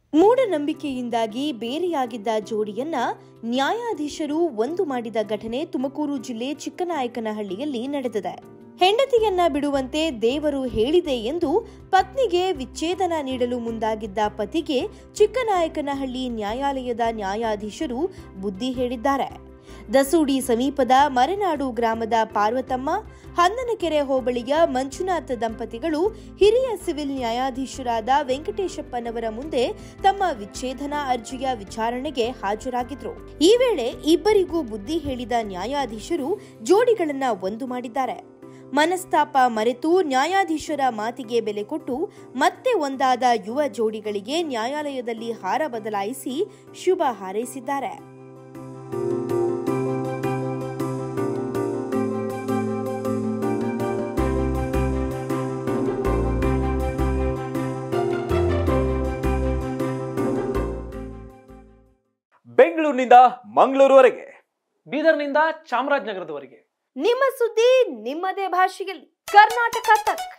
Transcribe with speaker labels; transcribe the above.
Speaker 1: ಮೂಢನಂಬಿಕೆಯಿಂದಾಗಿ ಬೇರೆಯಾಗಿದ್ದ ಜೋಡಿಯನ್ನ ನ್ಯಾಯಾಧೀಶರು ಒಂದು ಮಾಡಿದ ಘಟನೆ ತುಮಕೂರು ಜಿಲ್ಲೆ ಚಿಕ್ಕನಾಯಕನಹಳ್ಳಿಯಲ್ಲಿ ನಡೆದಿದೆ ಹೆಂಡತಿಯನ್ನ ಬಿಡುವಂತೆ ದೇವರು ಹೇಳಿದೆ ಎಂದು ಪತ್ನಿಗೆ ವಿಚ್ಛೇದನ ನೀಡಲು ಮುಂದಾಗಿದ್ದ ಪತಿಗೆ ಚಿಕ್ಕನಾಯಕನಹಳ್ಳಿ ನ್ಯಾಯಾಲಯದ ನ್ಯಾಯಾಧೀಶರು ಬುದ್ಧಿ ಹೇಳಿದ್ದಾರೆ ದಸೂಡಿ ಸಮೀಪದ ಮರೆನಾಡು ಗ್ರಾಮದ ಪಾರ್ವತಮ್ಮ ಹನ್ನನಕೆರೆ ಹೋಬಳಿಯ ಮಂಜುನಾಥ್ ದಂಪತಿಗಳು ಹಿರಿಯ ಸಿವಿಲ್ ನ್ಯಾಯಾಧೀಶರಾದ ವೆಂಕಟೇಶಪ್ಪನವರ ಮುಂದೆ ತಮ್ಮ ವಿಚ್ಛೇದನ ಅರ್ಜಿಯ ವಿಚಾರಣೆಗೆ ಹಾಜರಾಗಿದ್ರು ಈ ವೇಳೆ ಇಬ್ಬರಿಗೂ ಬುದ್ಧಿ ಹೇಳಿದ ನ್ಯಾಯಾಧೀಶರು ಜೋಡಿಗಳನ್ನ ಒಂದು ಮಾಡಿದ್ದಾರೆ ಮನಸ್ತಾಪ ಮರೆತು ನ್ಯಾಯಾಧೀಶರ ಮಾತಿಗೆ ಬೆಲೆ ಕೊಟ್ಟು ಮತ್ತೆ ಒಂದಾದ ಯುವ ಜೋಡಿಗಳಿಗೆ ನ್ಯಾಯಾಲಯದಲ್ಲಿ ಹಾರ ಬದಲಾಯಿಸಿ ಶುಭ ಹಾರೈಸಿದ್ದಾರೆ
Speaker 2: ಬೆಂಗಳೂರಿನಿಂದ ಮಂಗಳೂರುವರೆಗೆ
Speaker 3: ಬೀದರ್ನಿಂದ ಚಾಮರಾಜನಗರದವರೆಗೆ
Speaker 1: ನಿಮ್ಮ ಸುದ್ದಿ ನಿಮ್ಮದೇ ಭಾಷೆಯಲ್ಲಿ ಕರ್ನಾಟಕ ತಕ್